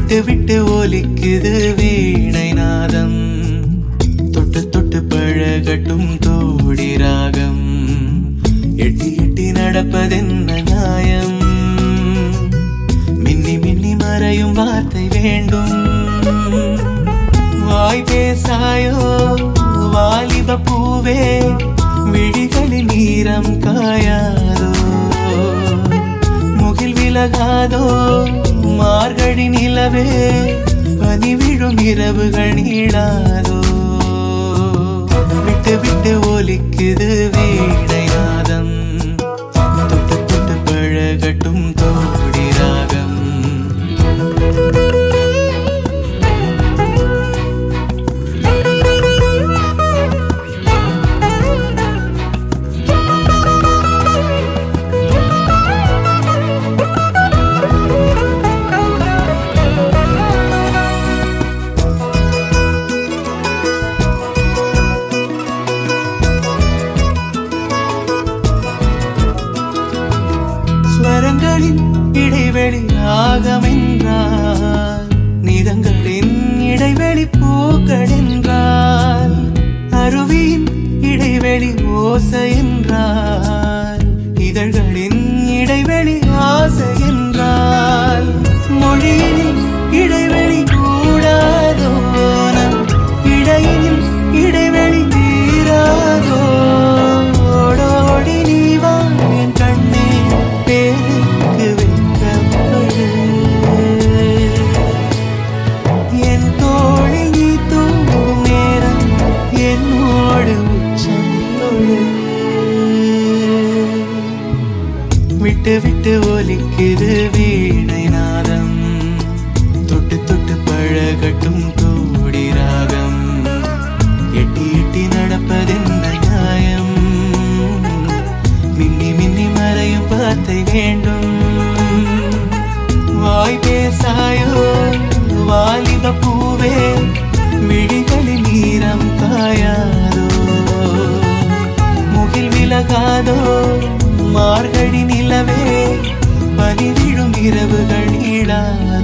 விட்டு விட்டு ஒலிக்குது வீணை நாதம் தொட்டு தொட்டு பழகட்டும் தோடி ராகம் எட்டி எட்டி நடப்பதென்ன நியாயம் மின்னி மின்னி மறையும் வார்த்தை வேண்டும் வாய் பேசாயோ வாலிப பூவே விழிகளில் நீரம் காயாதோ முகில் விலகாதோ மார்கழி நிலவே பனி விழும் இரவுகள் நீளாதோ விட்டு விட்டு ஒலிக்குது வீணை நாதம் தொட்டு தொட்டு பழகட்டும் தோடி ராகம் ஸ்வரங்களின் இடைவெளி ராகமென்றால் நிறங்களின் இடைவெளி பூக்கள் என்றால் அருவியின் இடைவெளி ஓசை என்றால் இதழ்களின் இடைவெளி ஆசை என்றால் மொழியினில் இடைவெளி கூடாதோ நம் இடையினில் இடைவெளி தீராதோ ஓடோடி நீ வா என் கண்ணே பேருக்கு வெட்கப்படு என் தோளில் நீ தூங்கும் நேரம் என்னோடு உச்சம் தொழு விட்டு விட்டு ஒலிக்குது வீணை நாதம் தொட்டு தொட்டு பழகட்டும் தோடி ராகம் எட்டி எட்டி நடப்பதென்ன நியாயம் மின்னி மின்னி மறையும் வார்த்தை வேண்டும் வாய் பேசாயோ வாலிப பூவே விழிகளில் நீரம் காயாதோ முகில் விலகாதோ மார்கழி நிலவே பனி விழும் இரவுகள் நீளாதோ